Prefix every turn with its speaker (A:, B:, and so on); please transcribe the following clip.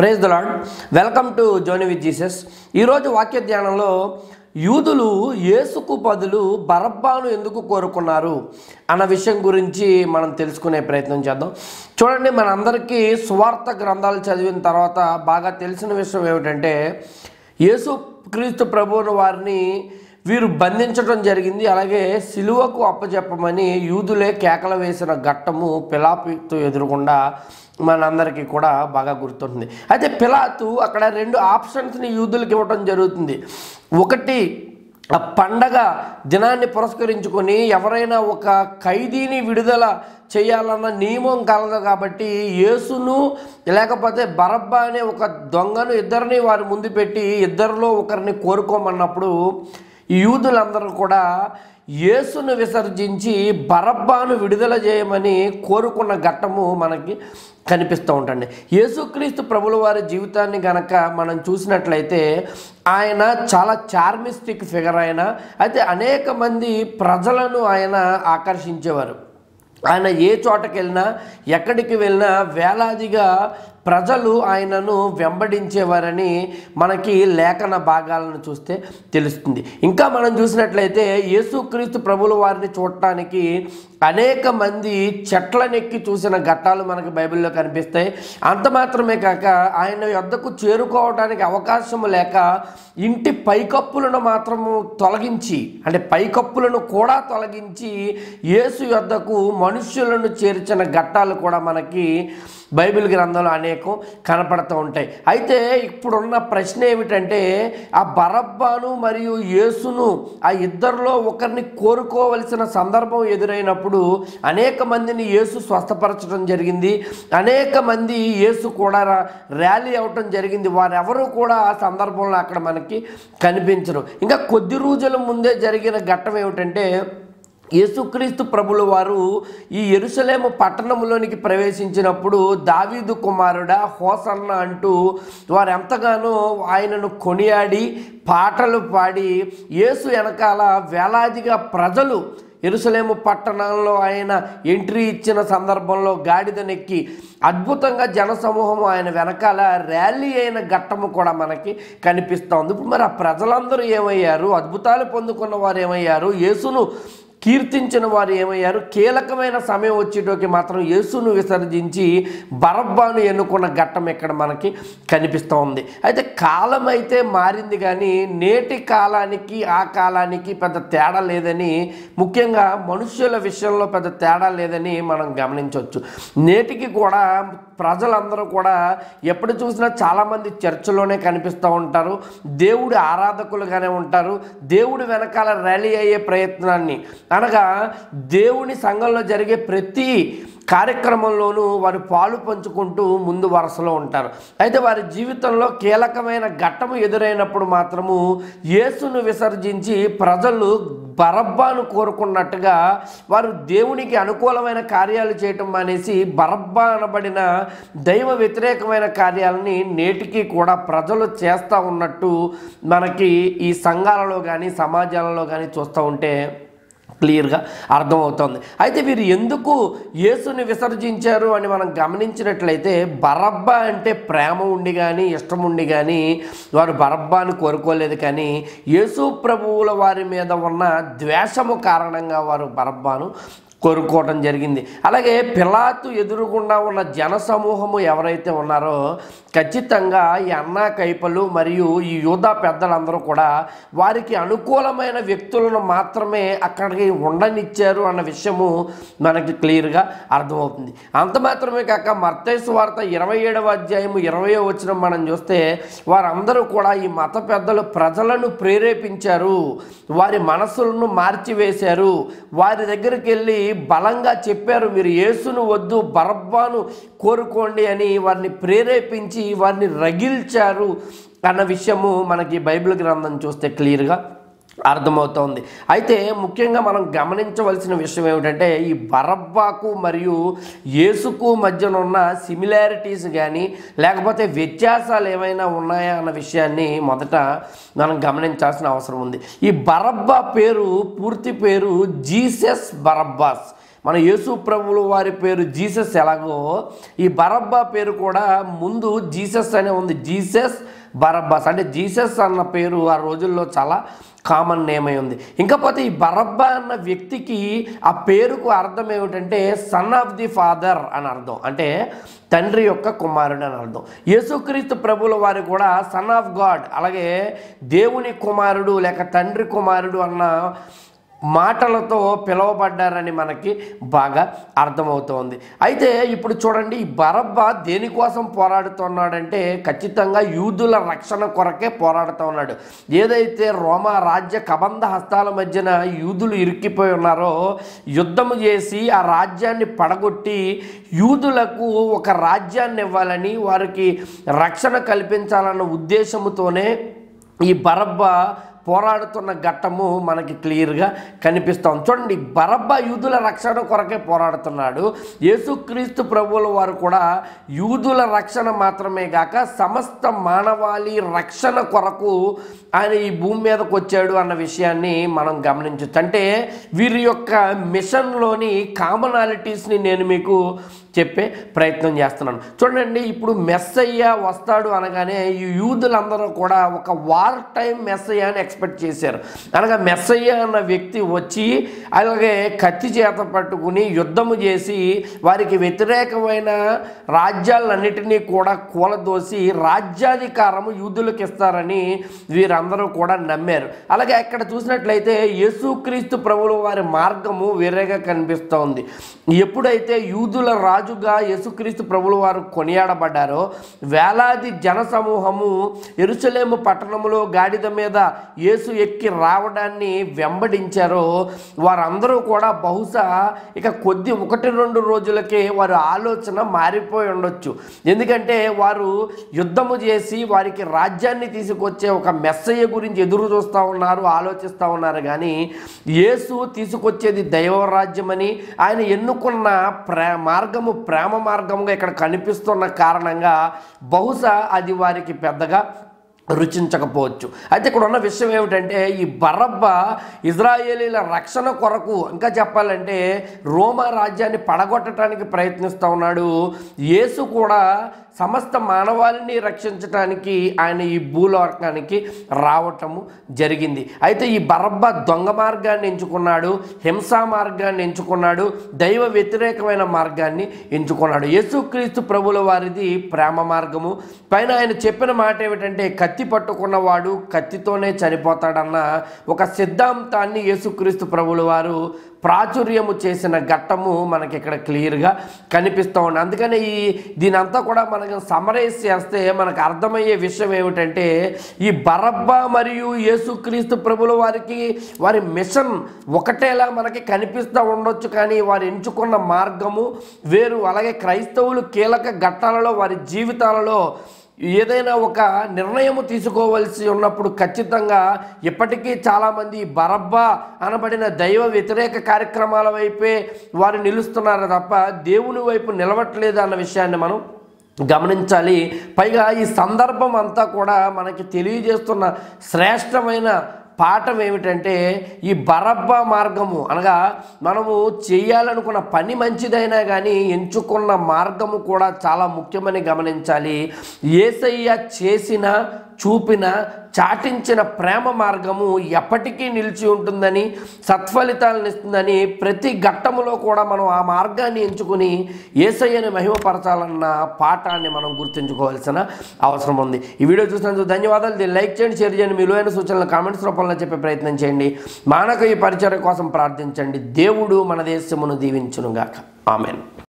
A: praise the lord welcome to journey with Jesus ఈరోజు వాక్య ధ్యానంలో యూదులు యేసుకు బదులు బరబ్బాను ఎందుకు కోరుకున్నారు అన్న విషయం గురించి మనం తెలుసుకునే ప్రయత్నం చేద్దాం చూడండి మనందరికీ సువార్త గ్రంథాలు చదివిన తర్వాత బాగా తెలిసిన విషయం ఏమిటంటే యేసు క్రీస్తు ప్రభువుని వారిని వీరు బంధించడం జరిగింది అలాగే సిలువకు అప్పచెప్పమని యూదులే కేకలు వేసిన ఘట్టము పిలాపితో ఎదురుకుండా మనందరికీ కూడా బాగా గుర్తుంటుంది అయితే పిలాతు అక్కడ రెండు ఆప్షన్స్ని యూదులకు ఇవ్వడం జరుగుతుంది ఒకటి ఆ పండగ దినాన్ని పురస్కరించుకొని ఎవరైనా ఒక ఖైదీని విడుదల చేయాలన్న నియమం కలదు కాబట్టి యేసును లేకపోతే బరబ్బా అనే ఒక దొంగను ఇద్దరిని వారి ముందు పెట్టి ఇద్దరిలో ఒకరిని కోరుకోమన్నప్పుడు ఈ యూదులందరూ కూడా యేసును విసర్జించి బరబ్బాను విడుదల చేయమని కోరుకున్న ఘట్టము మనకి కనిపిస్తూ ఉంటుంది యేసుక్రీస్తు ప్రభుల వారి జీవితాన్ని గనక మనం చూసినట్లయితే ఆయన చాలా చార్మిస్టిక్ ఫిగర్ ఆయన అయితే అనేక మంది ప్రజలను ఆయన ఆకర్షించేవారు ఆయన ఏ చోటకి వెళ్ళినా ఎక్కడికి వెళ్ళినా వేలాదిగా ప్రజలు ఆయనను వెంబడించేవారని మనకి లేఖన భాగాలను చూస్తే తెలుస్తుంది ఇంకా మనం చూసినట్లయితే యేసుక్రీస్తు ప్రభుల వారిని చూడటానికి అనేక మంది చెట్లనెక్కి చూసిన ఘట్టాలు మనకి బైబిల్లో కనిపిస్తాయి అంత మాత్రమే కాక ఆయన యొద్దకు చేరుకోవడానికి అవకాశం లేక ఇంటి పైకప్పులను మాత్రము తొలగించి అంటే పైకప్పులను కూడా తొలగించి యేసు యొద్దకు మనుష్యులను చేర్చిన ఘట్టాలు కూడా మనకి బైబిల్ గ్రంథంలో అనేకం కనపడుతూ ఉంటాయి అయితే ఇప్పుడున్న ప్రశ్న ఏమిటంటే ఆ బరబ్బాను మరియు యేసును ఆ ఇద్దరిలో ఒకరిని కోరుకోవలసిన సందర్భం ఎదురైనప్పుడు అనేక మందిని యేసు స్వస్థపరచడం జరిగింది అనేక మంది యేసు కూడా రా- ర్యాలీ అవటం జరిగింది వారెవరూ కూడా ఆ సందర్భంలో అక్కడ మనకి కనిపించరు ఇంకా కొద్ది రోజుల ముందే జరిగిన ఘట్టం ఏమిటంటే యేసుక్రీస్తు ప్రభుల వారు ఈ ఎరుసలేము పట్టణంలోనికి ప్రవేశించినప్పుడు దావీదు కుమారుడా హోసన్న అంటూ వారు ఎంతగానో ఆయనను కొనియాడి పాటలు పాడి యేసు వెనకాల వేలాదిగా ప్రజలు ఎరుసలేము పట్టణంలో ఆయన ఎంట్రీ ఇచ్చిన సందర్భంలో గాడిదనెక్కి అద్భుతంగా జనసమూహం ఆయన వెనకాల ర్యాలీ అయిన ఘట్టము కూడా మనకి కనిపిస్తూ ఉంది ఇప్పుడు మరి ఆ ప్రజలందరూ ఏమయ్యారు అద్భుతాలు పొందుకున్న వారు ఏమయ్యారు యేసును కీర్తించిన వారు ఏమయ్యారు కీలకమైన సమయం వచ్చేటోకి మాత్రం యేసును విసర్జించి బరబ్బాను ఎన్నుకున్న ఘట్టం ఇక్కడ మనకి కనిపిస్తూ ఉంది అయితే కాలం అయితే మారింది కానీ నేటి కాలానికి ఆ కాలానికి పెద్ద తేడా లేదని ముఖ్యంగా మనుష్యుల విషయంలో పెద్ద తేడా లేదని మనం గమనించవచ్చు నేటికి కూడా ప్రజలందరూ కూడా ఎప్పుడు చూసినా చాలామంది చర్చిలోనే కనిపిస్తూ ఉంటారు దేవుడి ఆరాధకులుగానే ఉంటారు దేవుడి వెనకాల ర్యాలీ అయ్యే ప్రయత్నాన్ని అనగా దేవుని సంఘంలో జరిగే ప్రతి కార్యక్రమంలోనూ వారు పాలు పంచుకుంటూ ముందు వరుసలో ఉంటారు అయితే వారి జీవితంలో కీలకమైన ఘట్టము ఎదురైనప్పుడు మాత్రము యేసును విసర్జించి ప్రజలు బరబ్బాను కోరుకున్నట్టుగా వారు దేవునికి అనుకూలమైన కార్యాలు చేయటం మానేసి బరబ్బా అనబడిన దైవ వ్యతిరేకమైన కార్యాలని నేటికి కూడా ప్రజలు చేస్తూ ఉన్నట్టు మనకి ఈ సంఘాలలో కానీ సమాజాలలో కానీ చూస్తూ ఉంటే క్లియర్గా అర్థమవుతోంది అయితే వీరు ఎందుకు యేసుని విసర్జించారు అని మనం గమనించినట్లయితే బరబ్బా అంటే ప్రేమ ఉండి కానీ ఇష్టం ఉండి కానీ వారు బరబ్బాను కోరుకోలేదు కానీ యేసు ప్రభువుల వారి మీద ఉన్న ద్వేషము కారణంగా వారు బరబ్బాను కోరుకోవడం జరిగింది అలాగే పిలాతు ఎదురుగుండా ఉన్న జన సమూహము ఎవరైతే ఉన్నారో ఖచ్చితంగా ఈ అన్నా కైపలు మరియు ఈ యూదా పెద్దలందరూ కూడా వారికి అనుకూలమైన వ్యక్తులను మాత్రమే అక్కడికి ఉండనిచ్చారు అన్న విషయము మనకి క్లియర్గా అర్థమవుతుంది అంత మాత్రమే కాక మర్తైసు వార్త ఇరవై ఏడవ అధ్యాయము ఇరవై వచ్చిన మనం చూస్తే వారందరూ కూడా ఈ మత పెద్దలు ప్రజలను ప్రేరేపించారు వారి మనసులను మార్చివేశారు వారి దగ్గరికి వెళ్ళి బలంగా చెప్పారు మీరు యేసును వద్దు బరబ్బాను కోరుకోండి అని వారిని ప్రేరేపించి వారిని రగిల్చారు అన్న విషయము మనకి బైబిల్ గ్రంథం చూస్తే క్లియర్గా అర్థమవుతోంది అయితే ముఖ్యంగా మనం గమనించవలసిన విషయం ఏమిటంటే ఈ బరబ్బాకు మరియు యేసుకు మధ్యన ఉన్న సిమిలారిటీస్ కానీ లేకపోతే వ్యత్యాసాలు ఏమైనా ఉన్నాయా అన్న విషయాన్ని మొదట మనం గమనించాల్సిన అవసరం ఉంది ఈ బరబ్బా పేరు పూర్తి పేరు జీసస్ బరబ్బాస్ మన యేసు ప్రభువుల వారి పేరు జీసస్ ఎలాగో ఈ బరబ్బా పేరు కూడా ముందు జీసస్ అనే ఉంది జీసస్ బరబ్బాస్ అంటే జీసస్ అన్న పేరు ఆ రోజుల్లో చాలా కామన్ నేమ్ అయి ఉంది ఇంకపోతే ఈ బరబ్బా అన్న వ్యక్తికి ఆ పేరుకు అర్థం ఏమిటంటే సన్ ఆఫ్ ది ఫాదర్ అని అర్థం అంటే తండ్రి యొక్క కుమారుడు అని అర్థం యేసుక్రీస్తు ప్రభుల వారు కూడా సన్ ఆఫ్ గాడ్ అలాగే దేవుని కుమారుడు లేక తండ్రి కుమారుడు అన్న మాటలతో పిలువబడ్డారని మనకి బాగా అర్థమవుతోంది అయితే ఇప్పుడు చూడండి ఈ బరబ్బ దేనికోసం పోరాడుతున్నాడంటే ఖచ్చితంగా యూదుల రక్షణ కొరకే పోరాడుతూ ఉన్నాడు ఏదైతే రోమా రాజ్య కబంధ హస్తాల మధ్యన యూదులు ఇరుక్కిపోయి ఉన్నారో యుద్ధము చేసి ఆ రాజ్యాన్ని పడగొట్టి యూదులకు ఒక రాజ్యాన్ని ఇవ్వాలని వారికి రక్షణ కల్పించాలన్న ఉద్దేశముతోనే ఈ బరబ్బ పోరాడుతున్న ఘట్టము మనకి క్లియర్గా కనిపిస్తాం చూడండి బరబ్బ యూదుల రక్షణ కొరకే పోరాడుతున్నాడు యేసుక్రీస్తు ప్రభువుల వారు కూడా యూదుల రక్షణ మాత్రమే కాక సమస్త మానవాళి రక్షణ కొరకు ఆయన ఈ భూమి మీదకి వచ్చాడు అన్న విషయాన్ని మనం గమనించవచ్చు అంటే వీరి యొక్క మిషన్లోని కామనాలిటీస్ని నేను మీకు చెప్పే ప్రయత్నం చేస్తున్నాను చూడండి ఇప్పుడు మెస్సయ్య వస్తాడు అనగానే ఈ యూదులందరూ కూడా ఒక వార్ టైం మెస్సయ్య అని ఎక్స్పెక్ట్ చేశారు అనగా మెస్సయ్య అన్న వ్యక్తి వచ్చి అలాగే కత్తి చేత పట్టుకుని యుద్ధము చేసి వారికి వ్యతిరేకమైన రాజ్యాలన్నిటినీ కూడా కూలదోసి రాజ్యాధికారము యూదులకు ఇస్తారని వీరందరూ కూడా నమ్మారు అలాగే అక్కడ చూసినట్లయితే యేసుక్రీస్తు ప్రభుల వారి మార్గము వేరేగా కనిపిస్తోంది ఎప్పుడైతే యూదుల రాజుగా యేసుక్రీస్తు ప్రభుల వారు కొనియాడబడ్డారో వేలాది జన సమూహము ఎరుసలేము పట్టణంలో గాడిద మీద యేసు ఎక్కి రావడాన్ని వెంబడించారో వారందరూ కూడా బహుశా ఇక కొద్ది ఒకటి రెండు రోజులకే వారి ఆలోచన మారిపోయి ఉండొచ్చు ఎందుకంటే వారు యుద్ధము చేసి వారికి రాజ్యాన్ని తీసుకొచ్చే ఒక మెస్సయ్య గురించి ఎదురు చూస్తూ ఉన్నారు ఆలోచిస్తూ ఉన్నారు కానీ యేసు తీసుకొచ్చేది దైవరాజ్యమని ఆయన ఎన్నుకున్న ప్రే మార్గము ప్రేమ మార్గముగా ఇక్కడ కనిపిస్తున్న కారణంగా బహుశా అది వారికి పెద్దగా రుచించకపోవచ్చు అయితే ఇక్కడ ఉన్న విషయం ఏమిటంటే ఈ బరబ్బ ఇజ్రాయేలీల రక్షణ కొరకు ఇంకా చెప్పాలంటే రోమా రాజ్యాన్ని పడగొట్టడానికి ప్రయత్నిస్తూ ఉన్నాడు యేసు కూడా సమస్త మానవాళిని రక్షించడానికి ఆయన ఈ భూలోకానికి రావటము జరిగింది అయితే ఈ బరబ్బ దొంగ మార్గాన్ని ఎంచుకున్నాడు హింసా మార్గాన్ని ఎంచుకున్నాడు దైవ వ్యతిరేకమైన మార్గాన్ని ఎంచుకున్నాడు యేసుక్రీస్తు ప్రభుల వారిది ప్రేమ మార్గము పైన ఆయన చెప్పిన మాట ఏమిటంటే కత్తి పట్టుకున్నవాడు కత్తితోనే చనిపోతాడన్న ఒక సిద్ధాంతాన్ని యేసుక్రీస్తు ప్రభుల వారు ప్రాచుర్యము చేసిన ఘట్టము మనకి ఇక్కడ క్లియర్గా కనిపిస్తూ ఉంది అందుకని ఈ దీనంతా కూడా మనకు సమరైజ్ చేస్తే మనకు అర్థమయ్యే విషయం ఏమిటంటే ఈ బరబ్బా మరియు యేసుక్రీస్తు ప్రభుల వారికి వారి మిషన్ ఒకటేలా మనకి కనిపిస్తూ ఉండొచ్చు కానీ వారు ఎంచుకున్న మార్గము వేరు అలాగే క్రైస్తవులు కీలక ఘట్టాలలో వారి జీవితాలలో ఏదైనా ఒక నిర్ణయము తీసుకోవలసి ఉన్నప్పుడు ఖచ్చితంగా ఇప్పటికీ చాలామంది బరబ్బా అనబడిన దైవ వ్యతిరేక కార్యక్రమాల వైపే వారు నిలుస్తున్నారు తప్ప దేవుని వైపు నిలవట్లేదు అన్న విషయాన్ని మనం గమనించాలి పైగా ఈ సందర్భం అంతా కూడా మనకి తెలియజేస్తున్న శ్రేష్టమైన పాఠం ఏమిటంటే ఈ బరబ్బా మార్గము అనగా మనము చేయాలనుకున్న పని మంచిదైనా కానీ ఎంచుకున్న మార్గము కూడా చాలా ముఖ్యమని గమనించాలి ఏసయ్య చేసిన చూపిన చాటించిన ప్రేమ మార్గము ఎప్పటికీ నిలిచి ఉంటుందని సత్ఫలితాలను ఇస్తుందని ప్రతి ఘట్టములో కూడా మనం ఆ మార్గాన్ని ఎంచుకుని ఏసయ్యని మహిమపరచాలన్న పాఠాన్ని మనం గుర్తుంచుకోవాల్సిన అవసరం ఉంది ఈ వీడియో చూసినందుకు ధన్యవాదాలు దీన్ని లైక్ చేయండి షేర్ చేయండి మీ విలువైన సూచనలు కామెంట్స్ రూపంలో చెప్పే ప్రయత్నం చేయండి మానక ఈ పరిచయం కోసం ప్రార్థించండి దేవుడు మన దేశమును దీవించునుగాక ఆమెన్